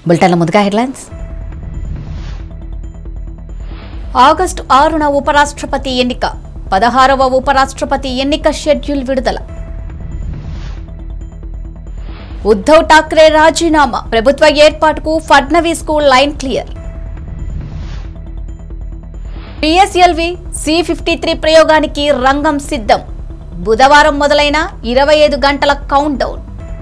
బులెటిన్ల ముందుగా headlines August ఆరున ఉపరాష్ట్రపతి ఎన్నిక పదహారవ ఉపరాష్ట్రపతి ఎన్నిక షెడ్యూల్ విడుదల ఉద్ధవ్ ఠాక్రే రాజీనామా ప్రభుత్వ ఏర్పాటుకు ఫడ్నవీస్ కు line clear PSLV C fifty three ప్రయోగానికి రంగం సిద్ధం బుధవారం మొదలైన ఇరవై ఐదు గంటల కౌంట్ డౌన్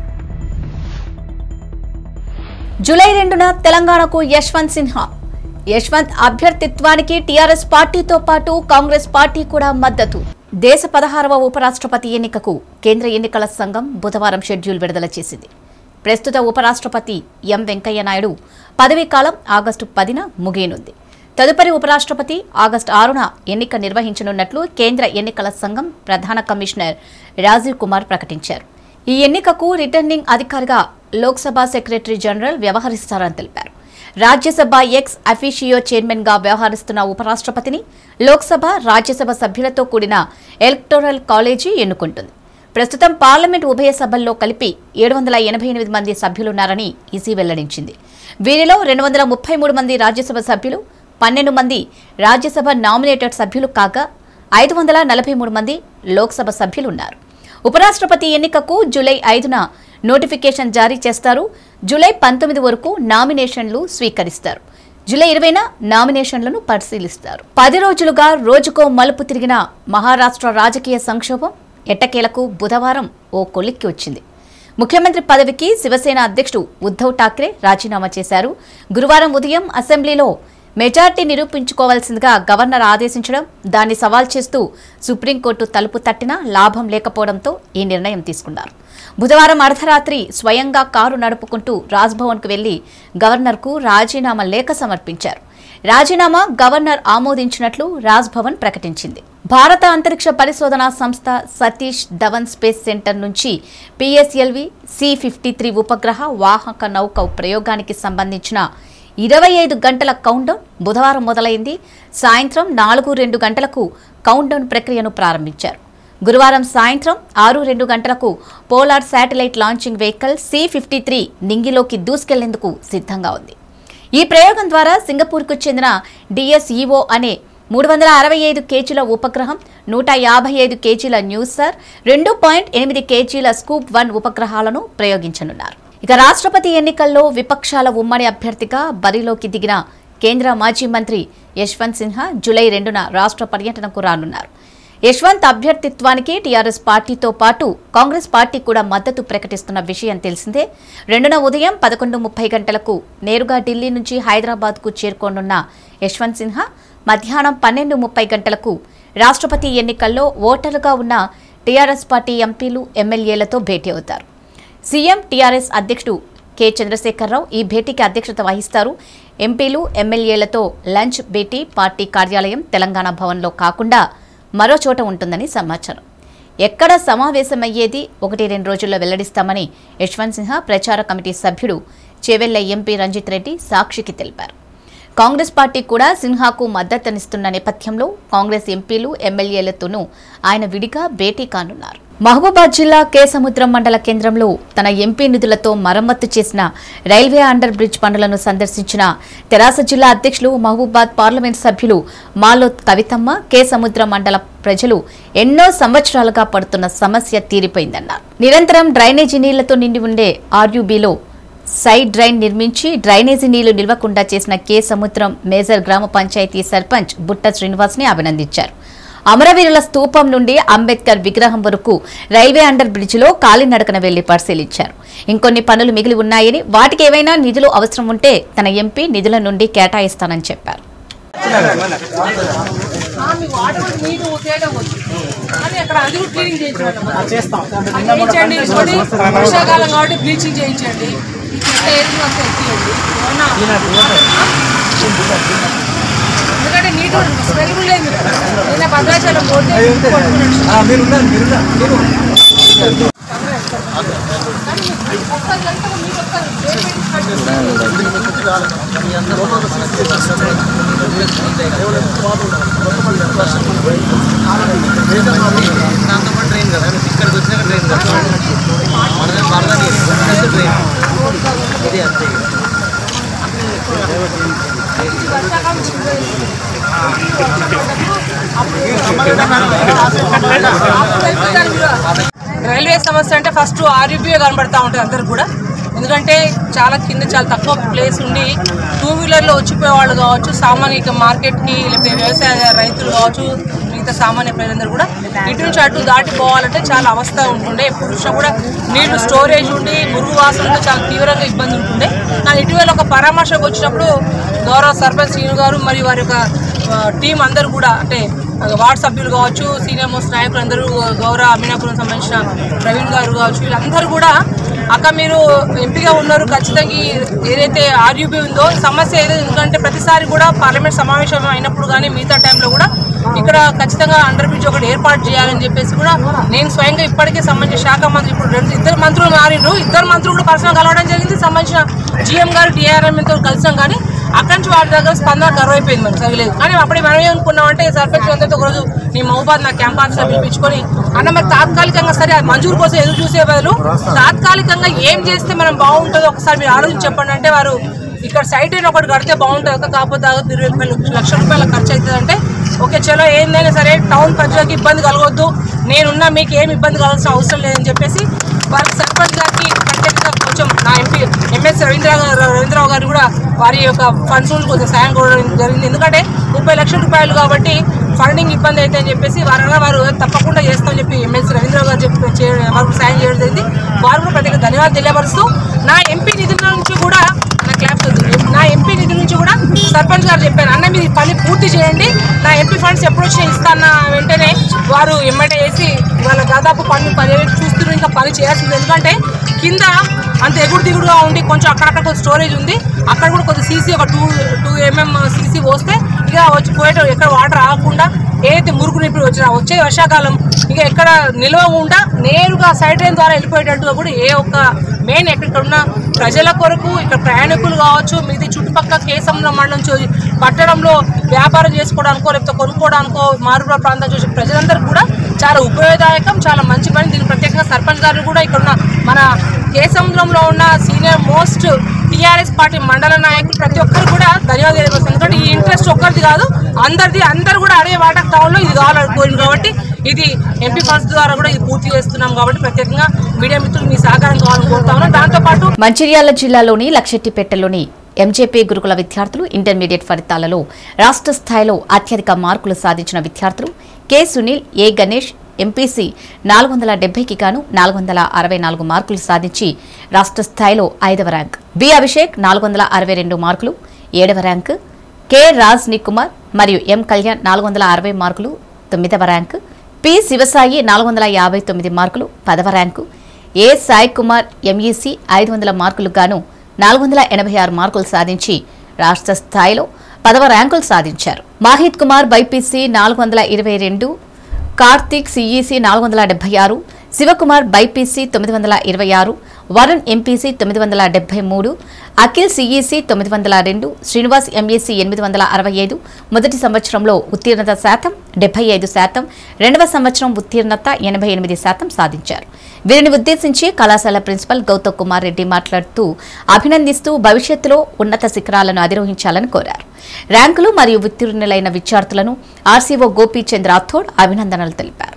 జూలై రెండున తెలంగాణకు యశ్వంత్ సిన్హా యశ్వంత్ అభ్యర్థిత్వానికి టీఆర్ఎస్ పార్టీతో పాటు కాంగ్రెస్ పార్టీ కూడా మద్దతు దేశ పదహారవ ఉపరాష్ట్రపతి ఎన్నికకు కేంద్ర ఎన్నికల సంఘం బుధవారం షెడ్యూల్ విడుదల చేసింది ప్రస్తుత ఉపరాష్ట్రపతి ఎం వెంకయ్య నాయుడు పదవీ కాలం ఆగస్టు పదిన ముగియనుంది తదుపరి ఉపరాష్ట్రపతి ఆగస్టు ఆరున ఎన్నిక నిర్వహించనున్నట్లు కేంద్ర ఎన్నికల సంఘం ప్రధాన కమిషనర్ రాజీవ్ కుమార్ ప్రకటించారు ఈ ఎన్నికకు రిటర్నింగ్ అధికారిగా లోక్సభ సెక్రటరీ జనరల్ వ్యవహరిస్తారని తెలిపారు రాజ్యసభ ఎక్స్ అఫీషియో చైర్మన్ గా వ్యవహరిస్తున్న ఉపరాష్ట్రపతిని లోక్సభ రాజ్యసభ సభ్యులతో కూడిన ఎలక్టోరల్ కాలేజీ ఎన్నుకుంటుంది ప్రస్తుతం పార్లమెంట్ ఉభయ సభల్లో కలిపి ఏడు వందల ఎనభై ఎనిమిది మంది సభ్యులున్నారని ఈసీ వెల్లడించింది వీరిలో రెండు వందల ముప్పై మూడు మంది రాజ్యసభ సభ్యులు పన్నెండు మంది రాజ్యసభ నామినేటెడ్ సభ్యులు కాగా ఐదు వందల నలభై మూడు మంది లోక్సభ సభ్యులున్నారు ఉపరాష్ట్రపతి ఎన్నికకు జూలై ఐదున నోటిఫికేషన్ జారీ చేస్తారు జూలై పంతొమ్మిది వరకు నామినేషన్లు స్వీకరిస్తారు జూలై ఇరవైన నామినేషన్లను పరిశీలిస్తారు పది రోజులుగా రోజుకో మలుపు తిరిగిన మహారాష్ట్ర రాజకీయ సంక్షోభం ఎట్టకేలకు బుధవారం ఓ కొలిక్కి వచ్చింది ముఖ్యమంత్రి పదవికి శివసేన అధ్యక్షుడు ఉద్ధవ్ ఠాక్రే రాజీనామా చేశారు గురువారం ఉదయం అసెంబ్లీలో మెజార్టీ నిరూపించుకోవాల్సిందిగా గవర్నర్ ఆదేశించడం దాన్ని సవాల్ చేస్తూ సుప్రీంకోర్టు తలుపు తట్టినా లాభం లేకపోవడంతో ఈ నిర్ణయం తీసుకున్నారు బుధవారం అర్ధరాత్రి స్వయంగా కారు నడుపుకుంటూ రాజ్భవన్కు వెళ్లి గవర్నర్కు రాజీనామా లేఖ సమర్పించారు రాజీనామా గవర్నర్ ఆమోదించినట్లు రాజ్భవన్ ప్రకటించింది భారత అంతరిక్ష పరిశోధనా సంస్థ సతీష్ ధవన్ స్పేస్ సెంటర్ నుంచి పిఎస్ఎల్వి సి ఫిఫ్టీ త్రీ ఉపగ్రహ వాహక నౌక ప్రయోగానికి సంబంధించిన ఇరవై ఐదు గంటల కౌంట్డౌన్ బుధవారం మొదలైంది సాయంత్రం నాలుగు రెండు గంటలకు కౌంట్డౌన్ ప్రక్రియను ప్రారంభించారు గురువారం సాయంత్రం ఆరు రెండు గంటలకు polar satellite launching vehicle C fifty three నింగిలోకి దూసుకెళ్లేందుకు సిద్ధంగా ఉంది ఈ ప్రయోగం ద్వారా సింగపూర్కు చెందిన డిఎస్ఈఓ అనే మూడు వందల అరవై ఐదు కేజీల ఉపగ్రహం నూట యాభై ఐదు కేజీల న్యూసర్ రెండు పాయింట్ ఎనిమిది కేజీల స్కూప్ వన్ ఉపగ్రహాలను ప్రయోగించనున్నారు ఇక రాష్ట్రపతి ఎన్నికల్లో విపక్షాల ఉమ్మడి అభ్యర్థిగా బరిలోకి దిగిన కేంద్ర మాజీ మంత్రి యశ్వంత్ సిన్హా జూలై రెండున రాష్ట్ర పర్యటనకు రానున్నారు యశ్వంత్ అభ్యర్థిత్వానికి టీఆర్ఎస్ పార్టీతో పాటు కాంగ్రెస్ పార్టీ కూడా మద్దతు ప్రకటిస్తున్న విషయం తెలిసిందే రెండున ఉదయం పదకొండు ముప్పై గంటలకు నేరుగా ఢిల్లీ నుంచి హైదరాబాద్కు చేరుకోనున్న యశ్వంత్ సిన్హా మధ్యాహ్నం పన్నెండు ముప్పై గంటలకు రాష్ట్రపతి ఎన్నికల్లో ఓటరుగా ఉన్న టీఆర్ఎస్ పార్టీ ఎంపీలు ఎమ్మెల్యేలతో భేటీ అవుతారు సీఎం టీఆర్ఎస్ అధ్యక్షుడు కె చంద్రశేఖరరావు ఈ భేటీకి అధ్యక్షత వహిస్తారు ఎంపీలు ఎమ్మెల్యేలతో లంచ్ భేటీ పార్టీ కార్యాలయం తెలంగాణ భవన్లో కాకుండా మరో చోట ఉంటుందని సమాచారం ఎక్కడ సమావేశమయ్యేది ఒకటి రెండు రోజుల్లో వెల్లడిస్తామని యశ్వంత్ సిన్హా ప్రచార కమిటీ సభ్యుడు చెవెళ్ల ఎంపీ రంజిత్ రెడ్డి సాక్షికి తెలిపారు కాంగ్రెస్ పార్టీ కూడా సిన్హాకు మద్దతునిస్తున్న నేపథ్యంలో కాంగ్రెస్ ఎంపీలు ఎమ్మెల్యేలతోనూ ఆయన విడిగా భేటీ కానున్నారు మహబూబాద్ జిల్లా కేసముద్రం మండల కేంద్రంలో తన ఎంపీ నిధులతో మరమ్మతు చేసిన రైల్వే అండర్ బ్రిడ్జ్ పనులను సందర్శించిన తెరాస జిల్లా అధ్యక్షులు మహబూబాద్ పార్లమెంట్ సభ్యులు మాలోత్ కవితమ్మ కేసముద్రం మండల ప్రజలు ఎన్నో సంవత్సరాలుగా పడుతున్న సమస్య తీరిపోయిందన్నారు నిరంతరం డ్రైనేజీ నీళ్లతో నిండి ఉండే ఆర్యూబీలో సైడ్ డ్రైన్ నిర్మించి డ్రైనేజీ నీళ్లు నిల్వకుండా చేసిన కె సముద్రం మేజర్ గ్రామ పంచాయతీ సర్పంచ్ బుట్ట శ్రీనివాస్ ని అభినందించారు అమరవీరుల స్తూపం నుండి అంబేద్కర్ విగ్రహం వరకు రైల్వే అండర్ బ్రిడ్జిలో కాలినడకన వెళ్లి పరిశీలించారు ఇంకొన్ని పనులు మిగిలి ఉన్నాయని వాటికి ఏవైనా నిధులు అవసరం ఉంటే తన ఎంపీ నిధుల నుండి కేటాయిస్తానని చెప్పారు మీకు వాటర్ నీరు తేడా వచ్చు కానీ అక్కడ అది కూడా క్లీనింగ్ చేయించండి చేయించండి ఇంకోటి వర్షాకాలం కాబట్టి బ్లీచింగ్ చేయించండి ఈ చెత్త ఏది అంత ఎత్తియండి అవునా ఎందుకంటే నీటి స్మెల్ కూడా లేదు నిన్న భద్రాచలం పోతే కొట్టుకున్నాడు. దాంతోపాటు ట్రైన్ కదా ఇక్కడికి వచ్చినాక ట్రైన్ కదా మన వరద నీరు ఫస్ట్ ట్రైన్ ఇది అంతే ఈ వర్షాకాలం రైల్వే సమస్య అంటే ఫస్ట్ ఆర్యూబీఏ కనబడతా ఉంటుంది అందరు కూడా ఎందుకంటే చాలా కింద చాలా తక్కువ ప్లేస్ ఉండి టూ వీలర్లో వచ్చిపోయే వాళ్ళు కావచ్చు సామాన్య మార్కెట్కి లేకపోతే వ్యవసాయ రైతులు కావచ్చు మిగతా సామాన్య ప్రజలందరూ కూడా ఇటు నుంచి అటు దాటి పోవాలంటే చాలా అవస్థ ఉంటుండే ఎప్పుడు చూసినా కూడా నీళ్లు స్టోరేజ్ ఉండి మురుగు వాసనతో చాలా తీవ్రంగా ఇబ్బంది ఉంటుండే కానీ ఇటీవల ఒక పరామర్శకు వచ్చినప్పుడు గౌరవ సర్పంచ్ శ్రీను గారు మరియు వారి యొక్క ఆ, టీం అందరూ కూడా అంటే ఆ, వార్డు సభ్యులు కావచ్చు సీనియర్ మోస్ట్ నాయకులు అందరూ గౌరవ అమీనాపురం సంబంధించిన ప్రవీణ్ గారు కావచ్చు వీళ్ళందరూ కూడా అక్క మీరు ఎంపీగా ఉన్నారు ఖచ్చితంగా ఈ ఏదైతే ఆర్యూబీ ఉందో సమస్య ఏదో ఎందుకంటే ప్రతిసారి కూడా పార్లమెంట్ సమావేశం అయినప్పుడు కానీ మిగతా టైంలో కూడా ఇక్కడ ఖచ్చితంగా అండర్ బ్రిడ్జ్ ఒకటి ఏర్పాటు చేయాలని చెప్పేసి కూడా నేను స్వయంగా ఇప్పటికే సంబంధించిన శాఖ మంత్రి ఇప్పుడు రెండు ఇద్దరు మంత్రులు మారిండ్రు ఇద్దరు మంత్రులు కూడా పర్సనల్ కలవడం జరిగింది సంబంధించిన జీఎం గారు టీఆర్ఎంతో కలిసాం కానీ అక్కడి నుంచి వాటి దగ్గర స్పందన కరువైపోయింది మరి సరిలేదు కానీ అప్పుడే మనం ఏమనుకున్నామంటే సర్పంచ్ అందరితో ఒకరోజు నీ మహబాద్ నా క్యాంప్ ఆఫీసర్ పిలిపించుకొని అన్న మరి తాత్కాలికంగా సరే అది మంజూరు కోసం ఎదురు చూసే బదులు తాత్కాలికంగా ఏం చేస్తే మనం బాగుంటుందో ఒకసారి మీరు ఆలోచించి చెప్పండి అంటే వారు ఇక్కడ సైట్ అయిన ఒకటి కడితే బాగుంటుంది ఒక కాకపోతే దాదాపు ఇరవై ముప్పై లక్షల రూపాయల ఖర్చు అవుతుంది అంటే ఓకే చలో ఏందైనా సరే టౌన్ ప్రజలకు ఇబ్బంది కలగొద్దు నేనున్నా మీకు ఏం ఇబ్బంది కలగాల్సిన అవసరం లేదని చెప్పేసి వారికి సర్పంచ్ గారికి ప్రత్యేకంగా కొంచెం నా ఎంపీ ఎంఎస్ రవీంద్ర గారు రవీంద్రరావు గారు కూడా వారి యొక్క ఫండ్స్ కొంచెం సాయం కూడా జరిగింది ఎందుకంటే ముప్పై లక్షల రూపాయలు కాబట్టి ఫండింగ్ ఇబ్బంది అయితే అని చెప్పేసి వారన్నా వారు తప్పకుండా చేస్తామని చెప్పి ఎంఎస్ రవీంద్రరావు గారు చెప్పి చే- వారికి సాయం చేయడం జరిగింది వారు కూడా ప్రత్యేక ధన్యవాదాలు తెలియపరుస్తూ నా ఎంపీ నిధుల నుంచి కూడా నా క్లాప్స్ వద్దు. నా ఎంపీ నిధుల నుంచి కూడా సర్పంచ్ గారు చెప్పాను అన్న మీరు ఈ పని పూర్తి చేయండి నా ఎంపీ ఫండ్స్ ఎప్పుడు వచ్చినా ఇస్తాన్న వెంటనే వారు ఎమ్మటే వేసి వాళ్ళ దాదాపు పని పర్యవేక్షణ చూస్తున్నారు ఇంకా పని చేయాల్సింది ఎందుకంటే కింద అంత ఎగుడు దిగుడుగా ఉండి కొంచెం అక్కడక్కడ కొంచెం స్టోరేజ్ ఉంది అక్కడ కూడా కొంచెం సీసీ ఒక టూ టూ ఎంఎం సీసీ పోస్తే ఇక వచ్చి పోయేట ఎక్కడ వాటర్ ఆగకుండా ఏదైతే మురుగుని ఇప్పుడు వచ్చిన వచ్చే వర్షాకాలం ఇక ఎక్కడ నిల్వ ఉండా నేరుగా సైడ్ లైన్ ద్వారా వెళ్ళిపోయేటట్టుగా కూడా ఏ ఒక్క మెయిన్ ఎక్కడ ఉన్న ప్రజల కొరకు ఇక్కడ ప్రయాణికులు కావచ్చు మిగతా చుట్టుపక్కల కేసంలో మండలం నుంచి పట్టణంలో వ్యాపారం చేసుకోవడానికో లేకపోతే కొనుక్కోవడానికో మారుమూల ప్రాంతం చూసి ప్రజలందరూ కూడా చాలా ఉపయోగదాయకం చాలా మంచి పని దీనికి ప్రత్యేకంగా సర్పంచ్ గారు కూడా ఇక్కడ ఉన్న మన కేసంద్రంలో ఉన్న సీనియర్ మోస్ట్ టీఆర్ఎస్ పార్టీ మండల నాయకులు ప్రతి ఒక్కరు కూడా ధన్యవాదాలు తెలియజేస్తారు ఎందుకంటే ఈ ఇంట్రెస్ట్ ఒక్కరిది కాదు అందరిది అందరు కూడా అదే వాటర్ టౌన్లో ఇది కావాలనుకోయింది కాబట్టి ఇది ఎంపీ ఫండ్స్ ద్వారా కూడా ఇది పూర్తి చేస్తున్నాం కాబట్టి ప్రత్యేకంగా మీడియా మిత్రులు మీ సహకారం కావాలని కోరుతా ఉన్నాం దాంతోపాటు మంచిర్యాల జిల్లాలోని లక్షెట్టిపేటలోని ఎంజేపీ గురుకుల విద్యార్థులు ఇంటర్మీడియట్ ఫలితాలలో రాష్ట్ర స్థాయిలో అత్యధిక మార్కులు సాధించిన విద్యార్థులు K Sunil A Ganesh MPC నాలుగు వందల డెబ్బైకి గాను నాలుగు వందల అరవై నాలుగు మార్కులు సాధించి రాష్ట్ర స్థాయిలో ఐదవ ర్యాంక్ బి అభిషేక్ నాలుగు వందల అరవై రెండు మార్కులు ఏడవ ర్యాంక్ కె రాజ్ కుమార్ మరియు ఎం కళ్యాణ్ నాలుగు వందల అరవై మార్కులు తొమ్మిదవ ర్యాంక్ పి శివసాయి నాలుగు వందల యాభై తొమ్మిది మార్కులు పదవ rank A Sai Kumar MEC ఐదు వందల మార్కులు గాను నాలుగు వందల ఎనభై ఆరు మార్కులు సాధించి రాష్ట్ర స్థాయిలో పదవ ర్యాంకులు సాధించారు మాహిత్ కుమార్ బైపీసీ నాలుగు వందల ఇరవై రెండు కార్తీక్ సిఈసి నాలుగు వందల డెబ్బై ఆరు శివకుమార్ బైపీసీ తొమ్మిది వందల ఇరవై ఆరు వరుణ్ ఎంపీసీ తొమ్మిది వందల డెబ్బై మూడు అఖిల్ సిఈసి తొమ్మిది వందల రెండు శ్రీనివాస్ ఎంఈసి ఎనిమిది వందల అరవై ఐదు మొదటి సంవత్సరంలో ఉత్తీర్ణత శాతం డెబ్బై ఐదు శాతం రెండవ సంవత్సరం ఉత్తీర్ణత ఎనభై ఎనిమిది శాతం సాధించారు వీరిని ఉద్దేశించి కళాశాల ప్రిన్సిపల్ గౌతమ్ కుమార్ రెడ్డి మాట్లాడుతూ అభినందిస్తూ భవిష్యత్తులో ఉన్నత శిఖరాలను అధిరోహించాలని కోరారు ర్యాంకులు మరియు ఉత్తీర్ణులైన విద్యార్థులను ఆర్సీఓ గోపీచంద్ రాథోడ్ అభినందనలు తెలిపారు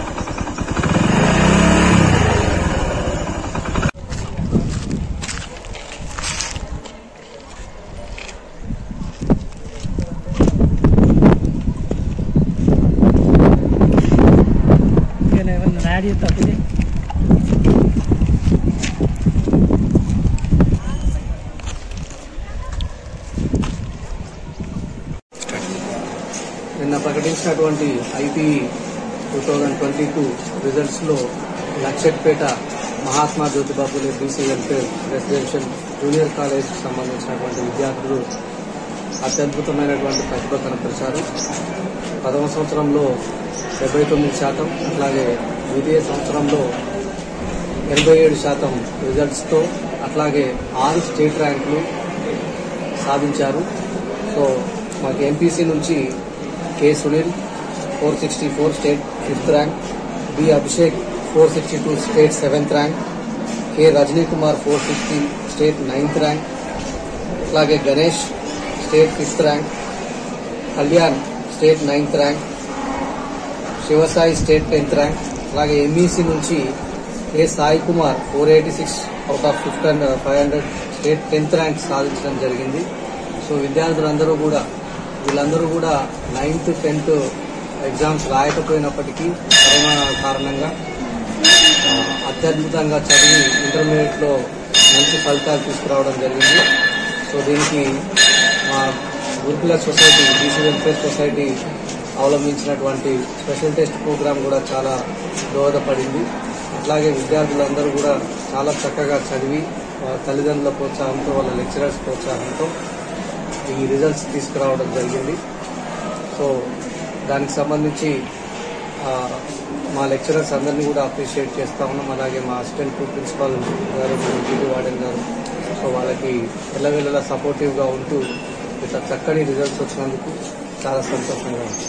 నిన్న ప్రకటించినటువంటి IPE two thousand twenty two రిజల్ట్స్లో Lakshettipet Mahatma Jyotiba Phule BC welfare residential junior college సంబంధించినటువంటి విద్యార్థులు అత్యద్భుతమైనటువంటి ప్రతిభ కనపరిచారు ప్రథమ సంవత్సరంలో డెబ్బై తొమ్మిది శాతం అట్లాగే ద్వితీయ సంవత్సరంలో ఎనభై ఏడు శాతం రిజల్ట్స్తో అట్లాగే ఆరు స్టేట్ ర్యాంకులు సాధించారు సో మాకు ఎంపీసీ నుంచి K Sunil four sixty four state fifth rank B Abhishek four sixty two state seventh rank K Rajani Kumar four fifty state ninth rank అలాగే Ganesh state fifth rank Kalyan state ninth rank Sivasai state tenth rank అలాగే MEC నుంచి A Sai Kumar four eighty six out of fifth and five hundred state tenth rank సాధించడం జరిగింది so విద్యార్థులందరూ కూడా వీళ్ళందరూ కూడా ninth tenth exams రాయకపోయినప్పటికీ corona కారణంగా ఆ, అత్యద్భుతంగా చదివి ఇంటర్మీడియట్లో మంచి ఫలితాలు తీసుకురావడం జరిగింది సో దీనికి మా గురుకుల సొసైటీ బీసీ వెల్ఫేర్ సొసైటీ అవలంబించినటువంటి స్పెషల్ టెస్ట్ ప్రోగ్రాం కూడా చాలా దోహదపడింది అట్లాగే విద్యార్థులందరూ కూడా చాలా చక్కగా చదివి వాళ్ళ తల్లిదండ్రుల ప్రోత్సాహంతో వాళ్ళ లెక్చరర్స్ ప్రోత్సాహంతో ఈ రిజల్ట్స్ తీసుకురావడం జరిగింది సో దానికి సంబంధించి ఆ, మా లెక్చరర్స్ అందరినీ కూడా అప్రిషియేట్ చేస్తా ఉన్నాం అలాగే మా అసిస్టెంట్ ప్రిన్సిపాల్ గారు జీటీ వార్డెన్ గారు సో వాళ్ళకి ఎల్లవెల్లలా సపోర్టివ్గా ఉంటూ ఇట్లా చక్కని రిజల్ట్స్ వచ్చినందుకు చాలా సంతోషంగా ఉంది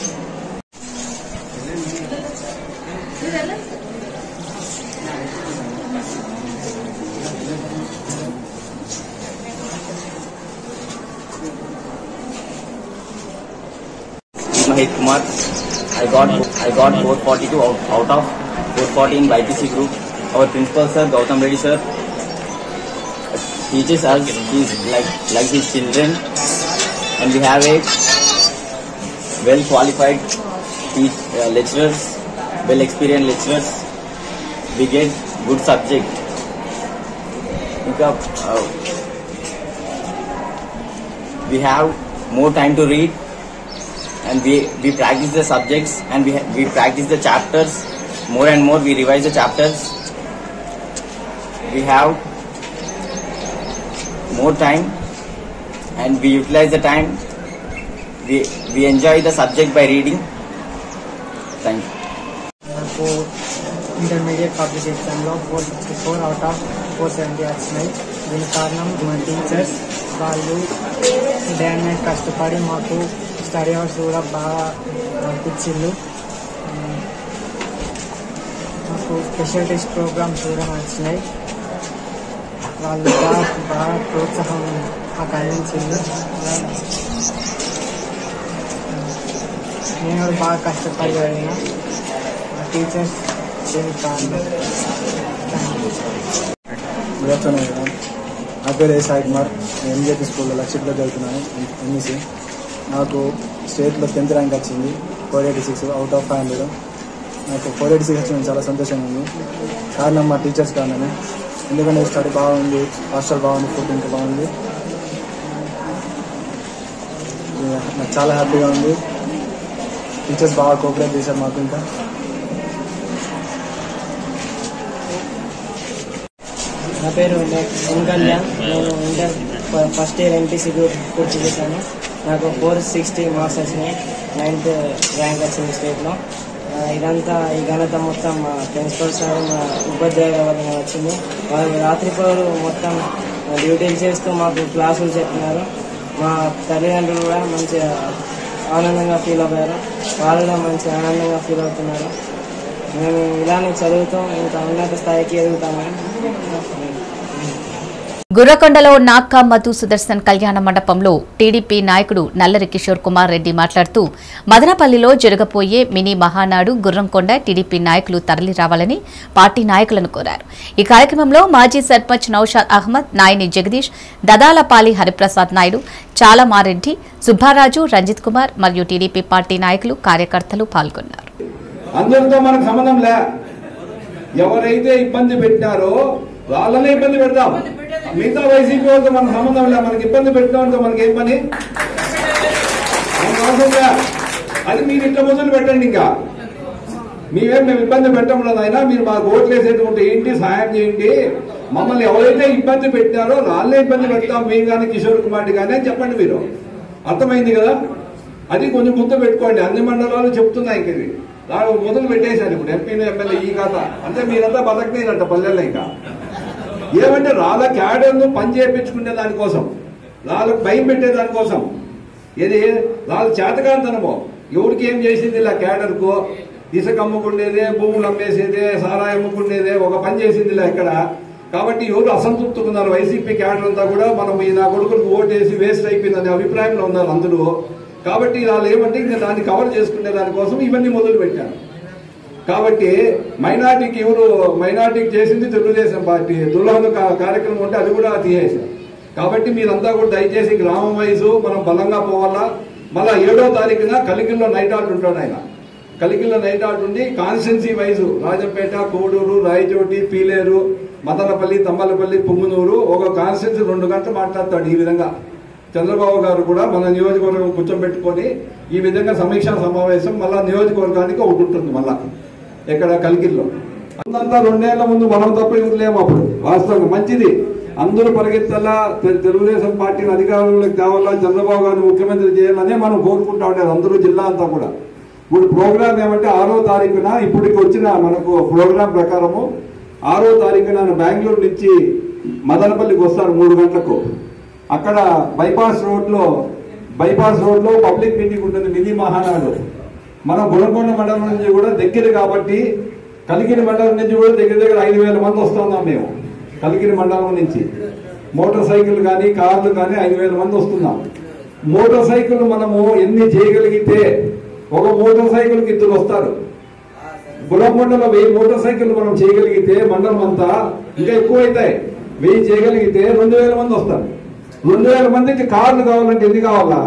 Mahit Kumar. I got I got 442 out, out of 440 in YPC group. Our principal sir Gautam Reddy sir teaches us he's like like his children, and we have a well qualified teach, uh, lecturers, well experienced lecturers. We get good subject. ఇంకా uh, we have more time to read and we we practice the subjects and we ha- we practice the chapters more and more we revise the chapters we have more time and we utilize the time we we enjoy the subject by reading thank you నాకు intermediate public ఎగ్జామ్లో four sixty four out of four seventy వచ్చినాయి దీనికి కారణం మా teachers వాళ్ళు day and night కష్టపడి మాకు study hours కూడా బాగా పంపించిండ్రు ఉమ్, మాకు స్పెషల్ టెస్ట్ ప్రోగ్రామ్స్ కూడా వచ్చినాయి వాళ్ళు బాగా బాగా ప్రోత్సాహం మాకు అందించింది నేను కూడా బాగా కష్టపడి చదివిన మా టీచర్స్ దీనికి కారణం thank you good afternoon madam నా పేరు ఏ సాయి కుమార్ నేను ఎంజేపీ స్కూల్లో లక్షట్లో చదువుతున్నాను ఎంఈసీ నాకు స్టేట్లో టెన్త్ ర్యాంక్ వచ్చింది four eighty six out of five hundred నాకు ఫోర్ ఎయిటీ సిక్స్ వచ్చింది చాలా సంతోషంగా ఉంది కారణం మా టీచర్స్ కారణమే ఎందుకంటే స్టడీ బాగుంది హాస్టల్ బాగుంది ఫుడ్ ఇంకా బాగుంది ఇది నాకు చాలా హ్యాపీగా ఉంది టీచర్స్ బాగా కోఆపరేట్ చేశారు మాకు ఇంకా నా పేరు కళ్యాణ్ నేను ఇంటర్ ఫ- ఫస్ట్ ఇయర్ ఎంపీసీ గ్రూప్ పూర్తి చేశాను నాకు ఫోర్ సిక్స్టీ మార్క్స్ వచ్చినాయి నైన్త్ ర్యాంక్ వచ్చింది స్టేట్లో ఆ, ఇదంతా ఈ ఘనత మొత్తం మా ప్రిన్సిపల్ సార్ మా ఉపాధ్యాయుల వల్ల వచ్చింది వాళ్ళు రాత్రి పౌరు మొత్తం డ్యూటీలు చేస్తూ మాకు క్లాసులు చెప్పినారు మా తల్లిదండ్రులు కూడా మంచిగా ఆనందంగా ఫీల్ అయ్యారు వాళ్ళు కూడా మంచి ఆనందంగా ఫీల్ అవుతున్నారు మేము ఇలానే చదువుతూ ఇంకా ఉన్నత స్థాయికి ఎదుగుతామని గుర్రకొండలో నాక్క మధు సుదర్శన్ కళ్యాణ మండపంలో టీడీపీ నాయకుడు నల్లరి కిషోర్ కుమార్ రెడ్డి మాట్లాడుతూ మదనపల్లిలో జరగబోయే మినీ మహానాడు గుర్రంకొండ టీడీపీ నాయకులు తరలి రావాలని పార్టీ నాయకులను కోరారు ఈ కార్యక్రమంలో మాజీ సర్పంచ్ నౌషాద్ అహ్మద్ నాయని జగదీష్ దదాలపాలి హరిప్రసాద్ నాయుడు చాలమారెడ్డి సుబ్బారాజు రంజిత్ కుమార్ మరియు టీడీపీ పార్టీ నాయకులు కార్యకర్తలు పాల్గొన్నారు అందరితో మనకు సంబంధం లే ఎవరైతే ఇబ్బంది పెట్టారో వాళ్ళనే ఇబ్బంది పెడతాం మిగతా వైసీపీ వాళ్ళతో మనకు సంబంధం లే మనకి ఇబ్బంది పెట్టడంతో మనకి ఏం పని మనకు అవసరం లే అది మీరు ఇట్లా మొదలు పెట్టండి ఇంకా మేమేం మేము ఇబ్బంది పెట్టడం లేదు అయినా మీరు మాకు ఓట్లు వేసేటువంటి ఏంటి సహాయం చేయండి మమ్మల్ని ఎవరైతే ఇబ్బంది పెట్టారో వాళ్ళే ఇబ్బంది పెడతాం మేము కానీ కిషోర్ కుమార్ కానీ అని చెప్పండి మీరు అర్థమైంది కదా అది కొంచెం గుర్తు పెట్టుకోండి అన్ని మండలాలు చెప్తున్నాయి ఇంక ఇది దాని మొదలు పెట్టేశారు ఇప్పుడు ఎంపీలు ఎమ్మెల్యే ఈ కథ అంటే మీరంతా బతకలేదంట పల్లెల్లో ఇంకా ఏమంటే రాళ్ళ క్యాడర్ను పని చేయించుకునే దానికోసం వాళ్ళకు భయం పెట్టే దానికోసం ఇది వాళ్ళ చేతకాంతనమో ఎవరికి ఏం చేసింది ఇలా క్యాడర్కు ఇసుక అమ్ముకునేదే భూములు అమ్మేసేదే సారాయి అమ్ముకునేదే ఒక పని చేసింది ఇలా ఇక్కడ కాబట్టి ఎవరు అసంతృప్తిగా ఉన్నారు వైసీపీ క్యాడర్ అంతా కూడా మనం ఈ నా కొడుకులకు ఓటేసి వేస్ట్ అయిపోయిందనే అభిప్రాయంలో ఉన్నారు అందరూ కాబట్టి వాళ్ళు ఏమంటే ఇంకా దాన్ని కవర్ చేసుకునే దానికోసం ఇవన్నీ మొదలు పెట్టారు కాబట్టి మైనార్టీకి ఎవరు మైనార్టీకి చేసింది తెలుగుదేశం పార్టీ దుర్లభం కార్యక్రమం ఉంటే అది కూడా తీసేశారు కాబట్టి మీరంతా కూడా దయచేసి గ్రామం వైజు మనం బలంగా పోవాలా మళ్ళా ఏడో తారీఖున కలిగిల్లో నైట్ అవుట్ ఉంటాడు ఆయన కలిగిల్లో నైట్ అవుట్ ఉండి కాన్స్టిట్యున్సీ వైజు రాజంపేట కోడూరు రాయచోటి పీలేరు మదనపల్లి తమ్మలపల్లి పుంగునూరు ఒక కాన్స్టిట్యున్సీ రెండు గంటలు మాట్లాడతాడు ఈ విధంగా చంద్రబాబు గారు కూడా మన నియోజకవర్గం కూర్చోబెట్టుకొని ఈ విధంగా సమీక్షా సమావేశం మళ్ళా నియోజకవర్గానికి ఒకటి ఉంటుంది మళ్ళా ఇక్కడ కలికిల్లో అంతా రెండేళ్ల ముందు మనం తప్ప ఎవరు లేము అప్పుడు వాస్తవంగా మంచిది అందరూ పరిగెత్తాలా తె- తెలుగుదేశం పార్టీని అధికారంలోకి తేవాలా చంద్రబాబు గారిని ముఖ్యమంత్రి చేయాలనే మనం కోరుకుంటా ఉండేది అందరూ జిల్లా అంతా కూడా ఇప్పుడు ప్రోగ్రామ్ ఏమంటే ఆరో తారీఖున ఇప్పటికి వచ్చిన మనకు ప్రోగ్రామ్ ప్రకారము ఆరో తారీఖున బెంగళూరు నుంచి మదనపల్లికి వస్తారు మూడు గంటలకు అక్కడ బైపాస్ రోడ్ లో బైపాస్ రోడ్ లో పబ్లిక్ మీటింగ్ ఉంటుంది మినీ మహానాడు మన గుణకొండ మండలం నుంచి కూడా దగ్గర కాబట్టి కలిగిరి మండలం నుంచి కూడా దగ్గర దగ్గర ఐదు వేల మంది వస్తున్నాం మేము కలిగిరి మండలం నుంచి మోటార్ సైకిల్ కానీ కార్లు కానీ ఐదు వేల మంది వస్తున్నాం మోటార్ సైకిల్ మనము ఎన్ని చేయగలిగితే ఒక మోటార్ సైకిల్ కి ఇద్దరు వస్తారు గుణకొండలో వెయ్యి మోటార్ సైకిల్ మనం చేయగలిగితే మండలం అంతా ఇంకా ఎక్కువ అవుతాయి వెయ్యి చేయగలిగితే రెండు వేల మంది వస్తారు రెండు వేల మందికి కార్లు కావాలంటే ఎన్ని కావాలా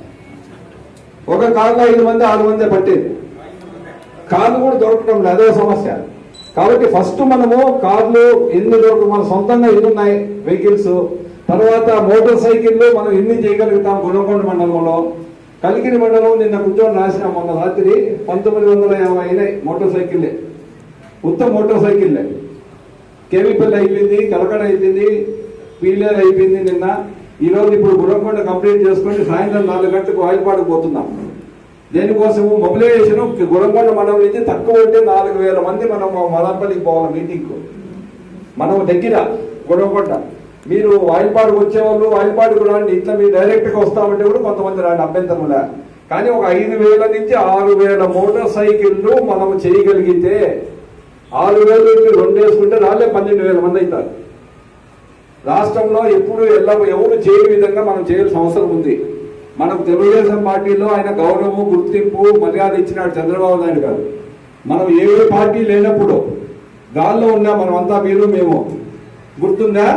ఒక కార్లో ఐదు మంది ఆరు మంది పట్టేది కార్లు కూడా దొరకడం లేదు అదే సమస్య కాబట్టి ఫస్ట్ మనము కార్లు ఎన్ని దొరక మన సొంతంగా ఎన్ని ఉన్నాయి వెహికల్స్ తర్వాత మోటార్ సైకిళ్ళు మనం ఎన్ని చేయగలుగుతాం గుణకొండ మండలంలో కలిగిరి మండలం నిన్న కూర్చొని రాసిన మొన్న రాత్రి పంతొమ్మిది వందల యాభై అయినాయి మోటార్ సైకిళ్ళే ఉత్తమ మోటార్ సైకిళ్ళే కేవీపల్లి అయిపోయింది కలకడ అయిపోయింది పీలేరు అయిపోయింది నిన్న ఈ రోజు ఇప్పుడు గుణకొండ కంప్లీట్ చేసుకొని సాయంత్రం నాలుగు గంటలకు వాయిపాడుకు పోతున్నాం దేనికోసము మొబిలైజేషన్ గుణకొండ మండలం నుంచి తక్కువ ఉంటే నాలుగు వేల మంది మనం మదనపల్లికి పోవాలి మీటింగ్ మనం దగ్గర గుణకొండ మీరు వాయిపాడుకు వచ్చేవాళ్ళు వాయిపాడుకు రాండి ఇట్లా మీరు డైరెక్ట్ గా వస్తామంటే కూడా కొంతమంది రాండి అభ్యంతరం లే కానీ ఒక ఐదు వేల నుంచి ఆరు వేల మోటార్ సైకిళ్ళు మనం చేయగలిగితే ఆరు వేలు రెండు వేసుకుంటే రాలే పన్నెండు వేల మంది అవుతారు రాష్ట్రంలో ఎప్పుడు ఎలా ఎవరు చేయని విధంగా మనం చేయాల్సిన అవసరం ఉంది మనకు తెలుగుదేశం పార్టీలో ఆయన గౌరవము గుర్తింపు మర్యాద ఇచ్చినాడు చంద్రబాబు నాయుడు గారు మనం ఏ పార్టీ లేనప్పుడు గాల్లో ఉన్నా మనం అంతా మీరు మేము గుర్తుందా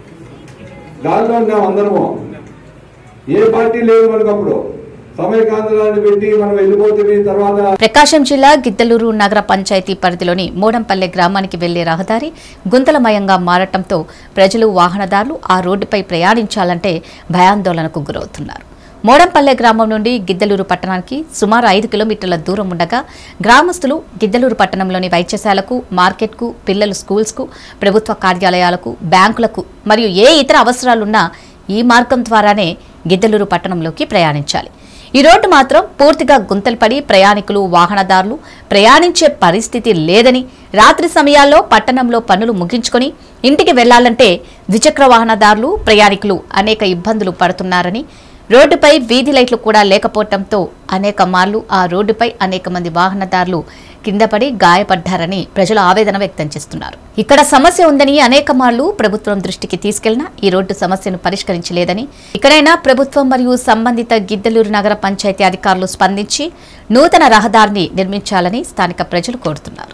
గాల్లో ఉన్నాం అందరము ఏ పార్టీ లేదు మనకు అప్పుడు సమయకాంధ్రాన్ని పెట్టి మనం వెళ్ళిపోతుంది తర్వాత ప్రకాశం జిల్లా గిద్దలూరు నగర పంచాయతీ పరిధిలోని మూడంపల్లె గ్రామానికి వెళ్లే రహదారి గుంతలమయంగా మారటంతో ప్రజలు వాహనదారులు ఆ రోడ్డుపై ప్రయాణించాలంటే భయాందోళనకు గురవుతున్నారు మోడంపల్లె గ్రామం నుండి గిద్దలూరు పట్టణానికి సుమారు ఐదు కిలోమీటర్ల దూరం ఉండగా గ్రామస్తులు గిద్దలూరు పట్టణంలోని వైద్యశాలకు మార్కెట్కు పిల్లల స్కూల్స్కు ప్రభుత్వ కార్యాలయాలకు బ్యాంకులకు మరియు ఏ ఇతర అవసరాలున్నా ఈ మార్గం ద్వారానే గిద్దలూరు పట్టణంలోకి ప్రయాణించాలి ఈ రోడ్డు మాత్రం పూర్తిగా గుంతలు పడి ప్రయాణికులు వాహనదారులు ప్రయాణించే పరిస్థితి లేదని రాత్రి సమయాల్లో పట్టణంలో పనులు ముగించుకొని ఇంటికి వెళ్లాలంటే ద్విచక్ర వాహనదారులు ప్రయాణికులు అనేక ఇబ్బందులు పడుతున్నారని రోడ్డుపై వీధి లైట్లు కూడా లేకపోవడంతో అనేక మార్లు ఆ రోడ్డుపై అనేక మంది వాహనదారులు కింద పడి గాయపడ్డారని ప్రజలు ఆవేదన వ్యక్తం చేస్తున్నారు ఇక్కడ సమస్య ఉందని అనేక మార్లు ప్రభుత్వం దృష్టికి తీసుకెళ్లినా ఈ రోడ్డు సమస్యను పరిష్కరించలేదని ఇక్కడైనా ప్రభుత్వం మరియు సంబంధిత గిద్దలూరు నగర పంచాయతీ అధికారులు స్పందించి నూతన రహదారిని నిర్మించాలని స్థానిక ప్రజలు కోరుతున్నారు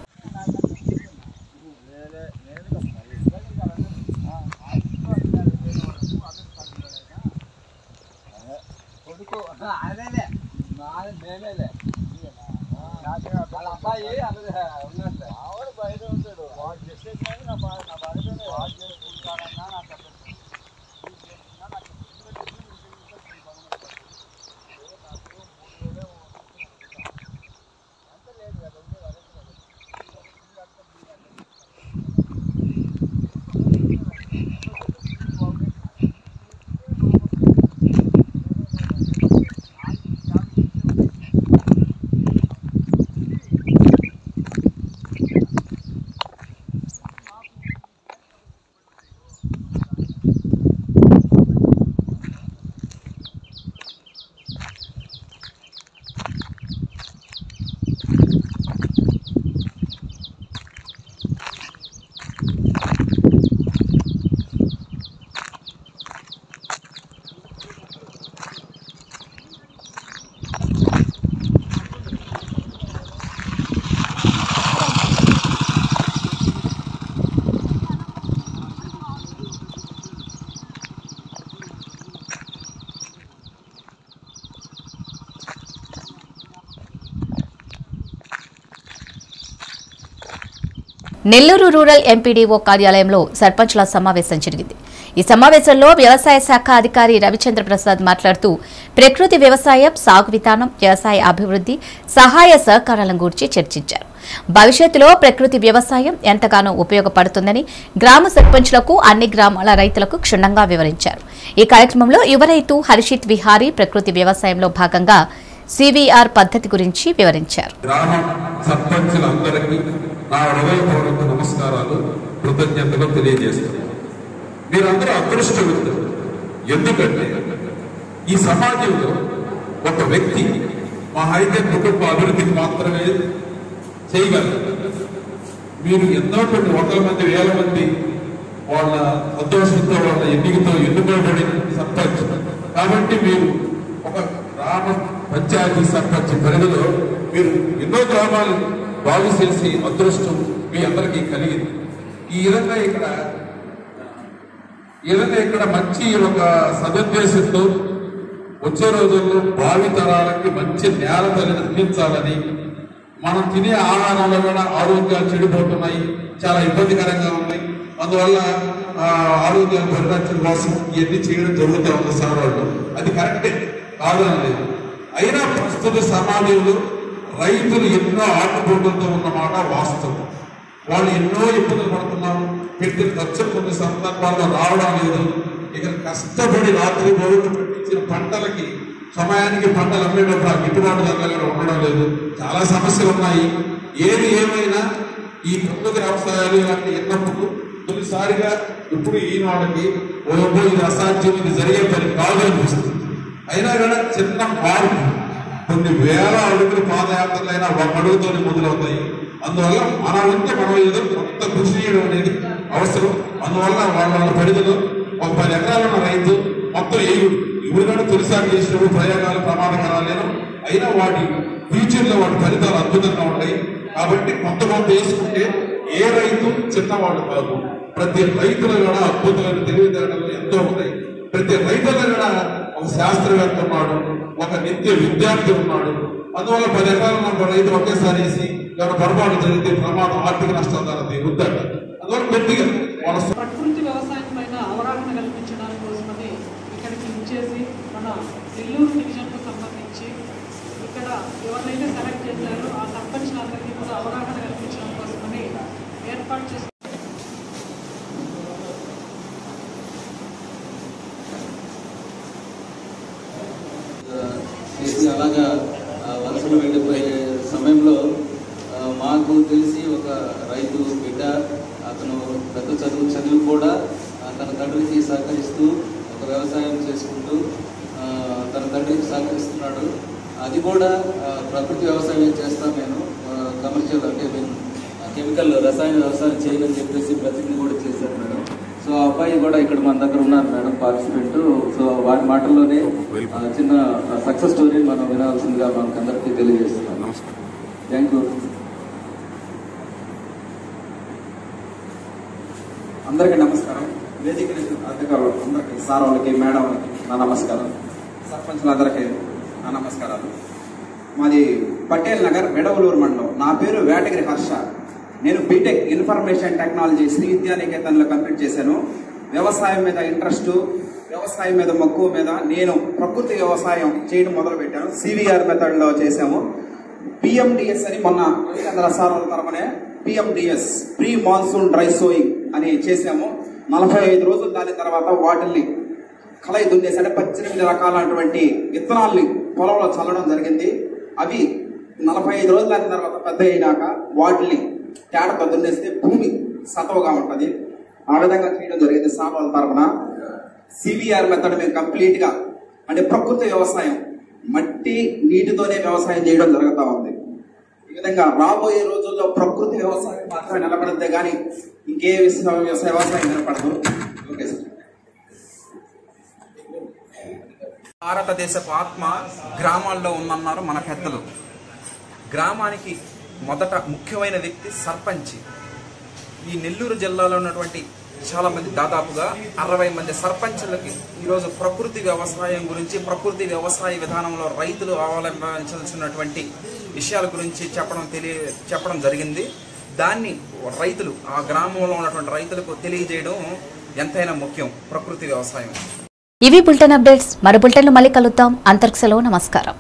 నెల్లూరు రూరల్ ఎంపీడీఓ కార్యాలయంలో సర్పంచ్ల సమావేశం జరిగింది ఈ సమావేశంలో వ్యవసాయ శాఖ అధికారి రవిచంద్ర ప్రసాద్ మాట్లాడుతూ ప్రకృతి వ్యవసాయం సాగు విధానం వ్యవసాయ అభివృద్ధి సహాయ సహకారాలను గురించి చర్చించారు భవిష్యత్తులో ప్రకృతి వ్యవసాయం ఎంతగానో ఉపయోగపడుతుందని గ్రామ సర్పంచ్లకు అన్ని గ్రామాల రైతులకు క్షుణ్ణంగా వివరించారు ఈ కార్యక్రమంలో యువ రైతు హర్షిత్ విహారీ ప్రకృతి వ్యవసాయంలో భాగంగా సివిఆర్ పద్ధతి గురించి వివరించారు గ్రామ సర్పంచులందరికీ నా హృదయపూర్వక నమస్కారాలు కృతజ్ఞతలు తెలియజేస్తున్నాను మీరందరూ అదృష్టవంతులు ఎందుకంటే ఈ సమాజంలో ఒక వ్యక్తి మా అయితే కుటుంబ అభివృద్ధికి మాత్రమే చేయగలరు మీరు ఎన్నో కొన్ని వందల మంది వేల మంది వాళ్ళ సంతోషంతో వాళ్ళ ఎన్నికతో ఎన్నుకోబడి సర్పంచ్ కాబట్టి మీరు ఒక గ్రామ పంచాయతీ సర్పంచ్ పరిధిలో మీరు ఎన్నో గ్రామాలు బాగు చేసి అదృష్టం మీ అందరికీ కలిగింది ఈ విధంగా ఇక్కడ ఈ విధంగా ఇక్కడ మంచి ఒక సదుద్దేశంతో వచ్చే రోజుల్లో భావి తరాలకి మంచి నేల తల్లిని అందించాలని మనం తినే ఆహారంలో కూడా ఆరోగ్యాలు చెడిపోతున్నాయి చాలా ఇబ్బందికరంగా ఉన్నాయి అందువల్ల ఆ, ఆరోగ్యాల పరిరక్షణ కోసం ఇవన్నీ చేయడం జరుగుతూ ఉంది సార్ వాళ్ళు అది కరెక్టే కాదని లేదు అయినా ప్రస్తుత సమాజంలో రైతులు ఎన్నో ఆటుపోటులతో ఉన్నమాట వాస్తవం వాళ్ళు ఎన్నో ఇబ్బందులు పడుతున్నారు పెట్టిన ఖర్చు కొన్ని సందర్భాల్లో రావడం లేదు ఇక కష్టపడి రాత్రి రోజు పెట్టించిన పంటలకి సమయానికి పంటలు అమ్మేటప్పుడు ఆ గిట్టుబాటు ధరలు కూడా ఉండడం లేదు చాలా సమస్యలు ఉన్నాయి ఏది ఏమైనా ఈ ప్రకృతి వ్యవసాయాలు ఇలాంటి ఎన్నప్పుడు తొలిసారిగా ఇప్పుడు ఈనాటికి ఓహో ఇది అసాధ్యం ఇది జరిగే పని కాదు అనిపిస్తుంది అయినా కూడా చిన్న మార్పు కొన్ని వేల అడుగులు పాదయాత్రలైనా ఒక అడుగుతోనే మొదలవుతాయి అందువల్ల మన వంతు మనం ఏదో కొత్త కృషి చేయడం అనేది అవసరం అందువల్ల వాళ్ళ వాళ్ళ పరిధిలో ఒక పది ఎకరాలు ఉన్న రైతు మొత్తం ఏగుడు ఇప్పుడు కూడా తొలిసారి చేసినప్పుడు ప్రయోగాలు ప్రమాదకరాలేను అయినా వాటి ఫ్యూచర్ లో వాటి ఫలితాలు అద్భుతంగా ఉంటాయి కాబట్టి కొంత కొంత వేసుకుంటే ఏ రైతు చిన్నవాడు కాదు ప్రతి రైతులు కూడా అద్భుతమైన తెలివితేటలు ఎంతో ఉన్నాయి ప్రతి రైతులు కూడా ఒక శాస్త్రవేత్త ఉన్నాడు ఒక నిత్య విద్యార్థి ఉన్నాడు అందువల్ల పది ఎకరాలు ఉన్న ఒక రైతు ఒకేసారి వేసి ఏమైనా పొరపాటు జరిగితే ప్రమాదం ఆర్థిక నష్టం దాని వద్దంట అందువల్ల కొద్దిగా వాళ్ళ ప్రకృతి వ్యవసాయం పైన అవగాహన కల్పించడానికి కోసమని ఇక్కడికి ఇచ్చేసి మన నెల్లూరు డివిజన్కు సంబంధించి ఇక్కడ ఎవరినైతే సెలెక్ట్ చేశారో ఆ సర్పంచ్లందరికీ కూడా అవగాహన కల్పించడం కోసమని ఏర్పాటు చేసి చేసి అలాగా ఆ, వలసలు వెళ్ళిపోయే సమయంలో ఆ, మాకు తెలిసి ఒక రైతు బిడ్డ అతను పెద్ద చదువు చదువు కూడా ఆ, తన తండ్రికి సహకరిస్తూ ఒక వ్యవసాయం చేసుకుంటూ ఆ, తన తండ్రికి సహకరిస్తున్నాడు అది కూడా ఆ, ప్రకృతి వ్యవసాయం చేస్తాను నేను కమర్షియల్ అంటే నేను కెమికల్ రసాయన వ్యవసాయం చేయని చెప్పేసి ప్రతిజ్ఞ కూడా చేశాను మేడం సో ఆ అబ్బాయి కూడా ఇక్కడ మన దగ్గర ఉన్నారు మేడం పార్టిసిపెంట్ సో వారి మాటల్లోనే ఆ, చిన్న సక్సెస్ స్టోరీ మనం వినాల్సిందిగా మనకు అందరికీ తెలియజేస్తున్నాం థ్యాంక్ యూ అందరికీ నమస్కారం వేదిక అధికారులు అందరికీ సార్ వాళ్ళకి మేడం వాళ్ళకి నా నమస్కారం సర్పంచ్లందరికీ నా నమస్కారాలు మాది పటేల్ నగర్ మెడవలూరు మండలం నా పేరు వేటగిరి హర్ష నేను బీటెక్ ఇన్ఫర్మేషన్ టెక్నాలజీ శ్రీ విద్యానికేతన్లో కంప్లీట్ చేశాను వ్యవసాయం మీద ఇంట్రెస్ట్ వ్యవసాయం మీద మక్కువ మీద నేను ప్రకృతి వ్యవసాయం చేయడం మొదలు పెట్టాను సివిఆర్ మెథడ్లో చేశాము పిఎండిఎస్ అని మొన్న చంద్ర సార్ వాళ్ళ తరపునే PMDS pre monsoon dry sowing అని చేశాము నలభై ఐదు రోజులు దాని తర్వాత వాటిల్ని కలయి దున్నేసి అంటే పద్దెనిమిది రకాలైనటువంటి విత్తనాల్ని పొలంలో చల్లడం జరిగింది అవి నలభై ఐదు రోజుల దాని తర్వాత పెద్ద అయినాక వాటిని తేటతో దున్నేస్తే భూమి సతవగా ఉంటుంది ఆ విధంగా చేయడం జరిగింది సామాన్ల తరపున సివిఆర్ మెథడ్ మేము కంప్లీట్ గా అంటే ప్రకృతి వ్యవసాయం మట్టి నీటితోనే వ్యవసాయం చేయడం జరుగుతూ ఉంది ఈ విధంగా రాబోయే రోజుల్లో ప్రకృతి వ్యవసాయం మాత్రమే నిలబడితే గానీ ఇంకే విషయ- వ్యవసాయ వ్యవసాయం నిలబడదు ఓకే సార్ భారతదేశపు ఆత్మ గ్రామాల్లో ఉందన్నారు మన పెద్దలు గ్రామానికి మొదట ముఖ్యమైన వ్యక్తి సర్పంచ్ ఈ నెల్లూరు జిల్లాలో ఉన్నటువంటి చాలా మంది దాదాపుగా అరవై మంది సర్పంచులకి ఈరోజు ప్రకృతి వ్యవసాయం గురించి ప్రకృతి వ్యవసాయ విధానంలో రైతులు అవలంబించాల్సినటువంటి విషయాల గురించి చెప్పడం తెలియ చెప్పడం జరిగింది దాన్ని రైతులు ఆ గ్రామంలో ఉన్నటువంటి రైతులకు తెలియజేయడం ఎంతైనా ముఖ్యం ప్రకృతి వ్యవసాయం ఇవి బులెటిన్ అప్డేట్స్ మరో బులెటిన్లు మళ్ళీ కలుద్దాం అంతర్క్ సెలవు నమస్కారం